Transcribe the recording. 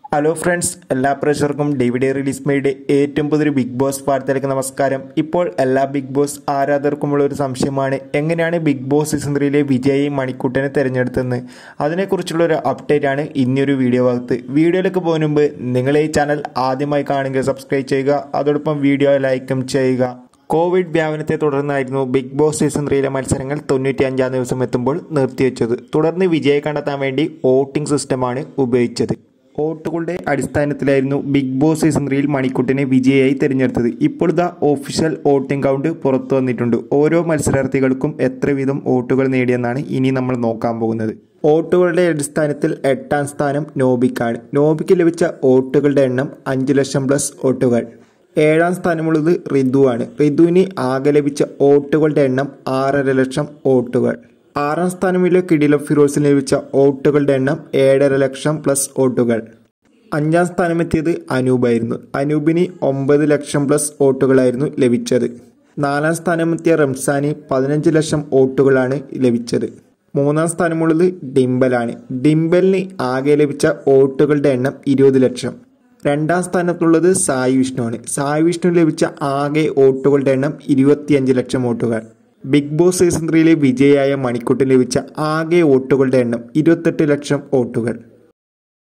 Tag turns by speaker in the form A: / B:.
A: hello friends എല്ലാ പ്രേക്ഷകർക്കും DVD release മൈയുടെ ഏറ്റവും പുതിയൊരു ബിഗ് ബോസ് വാർത്തയിലേക്ക് നമസ്കാരം ഇപ്പോൾ എല്ലാ ബിഗ് ബോസ് ആരാധകർക്കുമുള്ള ഒരു സംശയമാണ് എങ്ങനെയാണ് ബിഗ് ബോസ് സീസൺ ത്രീയിലെ വിജയി മണിക്കൂട്ടനെ തിരഞ്ഞെടുത്തതെന്ന് അതിനെക്കുറിച്ചുള്ള ഒരു അപ്ഡേറ്റ് ആണ് ഇനിയൊരു വീഡിയോ ഭാഗത്ത് വീഡിയോയിലേക്ക് പോകുന്ന മുമ്പ് നിങ്ങൾ ഈ ചാനൽ ആദ്യമായി കാണുമെങ്കിൽ സബ്സ്ക്രൈബ് ചെയ്യുക അതോടൊപ്പം വീഡിയോ ലൈക്കും ചെയ്യുക കോവിഡ് വ്യാപനത്തെ തുടർന്നായിരുന്നു ബിഗ് ബോസ് സീസൺ ത്രീയിലെ മത്സരങ്ങൾ തൊണ്ണൂറ്റി അഞ്ചാം ദിവസം എത്തുമ്പോൾ നിർത്തിവെച്ചത് തുടർന്ന് വിജയെ കണ്ടെത്താൻ വേണ്ടി വോട്ടിംഗ് സിസ്റ്റമാണ് ഉപയോഗിച്ചത് വോട്ടുകളുടെ അടിസ്ഥാനത്തിലായിരുന്നു ബിഗ് ബോസ് സീസൺ ത്രീയിൽ മണിക്കുട്ടിനെ വിജയായി തിരഞ്ഞെടുത്തത് ഇപ്പോൾ ദ ഒഫീഷ്യൽ വോട്ടിംഗ് കൗണ്ട് പുറത്തു വന്നിട്ടുണ്ട് ഓരോ മത്സരാർത്ഥികൾക്കും എത്ര വീതം വോട്ടുകൾ നേടിയെന്നാണ് ഇനി നമ്മൾ നോക്കാൻ പോകുന്നത് വോട്ടുകളുടെ അടിസ്ഥാനത്തിൽ എട്ടാം സ്ഥാനം നോബിക്കാണ് നോബിക്ക് ലഭിച്ച വോട്ടുകളുടെ എണ്ണം അഞ്ച് ലക്ഷം പ്ലസ് വോട്ടുകൾ ഏഴാം സ്ഥാനമുള്ളത് റിതുവാണ് റിതുവിന് ആകെ ലഭിച്ച വോട്ടുകളുടെ എണ്ണം ആറര ലക്ഷം വോട്ടുകൾ ആറാം സ്ഥാനമുള്ള കിടില ഫിറോസിന് ലഭിച്ച വോട്ടുകളുടെ എണ്ണം ഏഴര ലക്ഷം പ്ലസ് വോട്ടുകൾ അഞ്ചാം സ്ഥാനമെത്തിയത് അനൂപായിരുന്നു അനൂപിന് ഒമ്പത് ലക്ഷം പ്ലസ് വോട്ടുകളായിരുന്നു ലഭിച്ചത് നാലാം സ്ഥാനമെത്തിയ റംസാന് പതിനഞ്ച് ലക്ഷം വോട്ടുകളാണ് ലഭിച്ചത് മൂന്നാം സ്ഥാനമുള്ളത് ഡിംബലാണ് ഡിംബലിന് ആകെ ലഭിച്ച വോട്ടുകളുടെ എണ്ണം ഇരുപത് ലക്ഷം രണ്ടാം സ്ഥാനത്തുള്ളത് സായി വിഷ്ണുവാണ് സായി വിഷ്ണു ലഭിച്ച ആകെ വോട്ടുകളുടെ എണ്ണം ഇരുപത്തിയഞ്ച് ലക്ഷം വോട്ടുകൾ ബിഗ് ബോസ് സീസൺ ത്രീയിലെ വിജയായ മണിക്കൂട്ടിന് ലഭിച്ച ആകെ വോട്ടുകളുടെ എണ്ണം ഇരുപത്തെട്ട് ലക്ഷം വോട്ടുകൾ